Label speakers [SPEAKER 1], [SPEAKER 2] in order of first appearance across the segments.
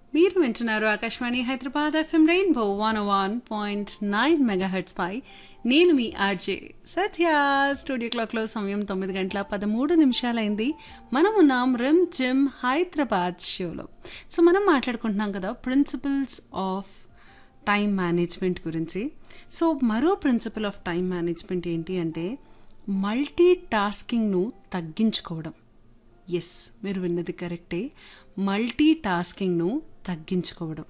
[SPEAKER 1] మీరు వింటున్నారు Akashvani Hyderabad FM rainbow one one point nine megahertz పై నేను మీ ఆర్జే సత్య స్టూడియో క్లాక్లో సమయం తొమ్మిది గంటల పదమూడు నిమిషాలైంది మనం ఉన్నాం రిమ్ జిమ్ హైదరాబాద్ షోలో సో మనం మాట్లాడుకుంటున్నాం కదా ప్రిన్సిపల్స్ ఆఫ్ టైం మేనేజ్మెంట్ గురించి సో మరో ప్రిన్సిపల్ ఆఫ్ టైం మేనేజ్మెంట్ ఏంటి అంటే మల్టీ టాస్కింగ్ను తగ్గించుకోవడం ఎస్ మీరు విన్నది కరెక్టే మల్టీ టాస్కింగ్ను తగ్గించుకోవడం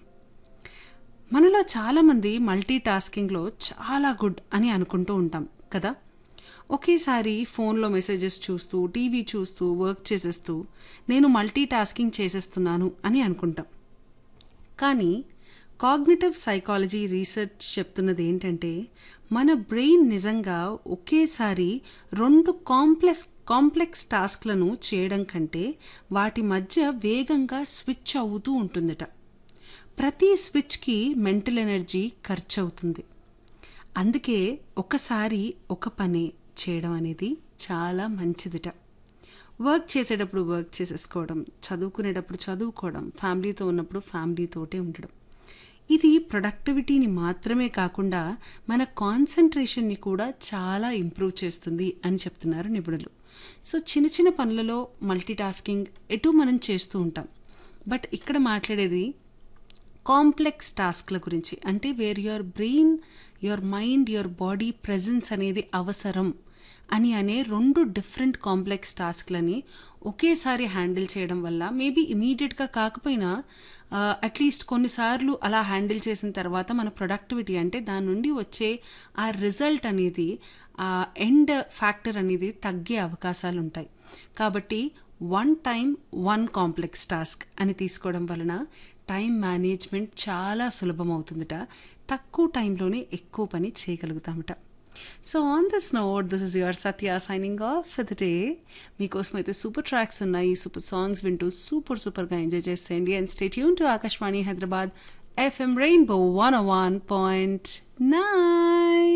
[SPEAKER 1] మనలో చాలామంది మల్టీ టాస్కింగ్లో చాలా గుడ్ అని అనుకుంటూ ఉంటాం కదా ఒకేసారి ఫోన్లో మెసేజెస్ చూస్తూ టీవీ చూస్తూ వర్క్ చేసేస్తూ నేను మల్టీ టాస్కింగ్ చేసేస్తున్నాను అని అనుకుంటాం కానీ కాగ్నిటివ్ సైకాలజీ రీసెర్చ్ చెప్తున్నది ఏంటంటే మన బ్రెయిన్ నిజంగా ఒకేసారి రెండు కాంప్లెక్స్ కాంప్లెక్స్ టాస్క్లను చేయడం కంటే వాటి మధ్య వేగంగా స్విచ్ అవుతూ ఉంటుందట ప్రతి స్విచ్కి మెంటల్ ఎనర్జీ ఖర్చు అవుతుంది అందుకే ఒకసారి ఒక పనే చేయడం అనేది చాలా మంచిదిట వర్క్ చేసేటప్పుడు వర్క్ చేసేసుకోవడం చదువుకునేటప్పుడు చదువుకోవడం ఫ్యామిలీతో ఉన్నప్పుడు ఫ్యామిలీతోటే ఉండడం ఇది ప్రొడక్టివిటీని మాత్రమే కాకుండా మన కాన్సన్ట్రేషన్ని కూడా చాలా ఇంప్రూవ్ చేస్తుంది అని చెప్తున్నారు నిపుణులు సో చిన్న చిన్న పనులలో మల్టీ టాస్కింగ్ ఎటు మనం చేస్తూ ఉంటాం బట్ ఇక్కడ మాట్లాడేది కాంప్లెక్స్ టాస్క్ల గురించి అంటే where your brain your mind your body presence అనేది అవసరం అని అనే రెండు డిఫరెంట్ కాంప్లెక్స్ టాస్క్లని ఒకేసారి హ్యాండిల్ చేయడం వల్ల మేబీ ఇమీడియట్గా కాకపోయినా అట్లీస్ట్ కొన్నిసార్లు అలా హ్యాండిల్ చేసిన తర్వాత మన ప్రొడక్టివిటీ అంటే దాని నుండి వచ్చే ఆ రిజల్ట్ అనేది ఆ ఎండ్ ఫ్యాక్టర్ అనేది తగ్గే అవకాశాలు ఉంటాయి కాబట్టి one time one complex task అని తీసుకోవడం వలన టైం మేనేజ్మెంట్ చాలా సులభం అవుతుందట తక్కువ టైంలోనే ఎక్కువ పని చేయగలుగుతామట so on this note this is your Satya signing off for the day మీకోసం అయితే సూపర్ ట్రాక్స్ ఉన్నాయి సూపర్ సాంగ్స్ వింటూ సూపర్ సూపర్గా ఎంజాయ్ చేసేయండి అండ్ స్టేట్ యూన్ to Akashvani Hyderabad FM rainbow one one point nine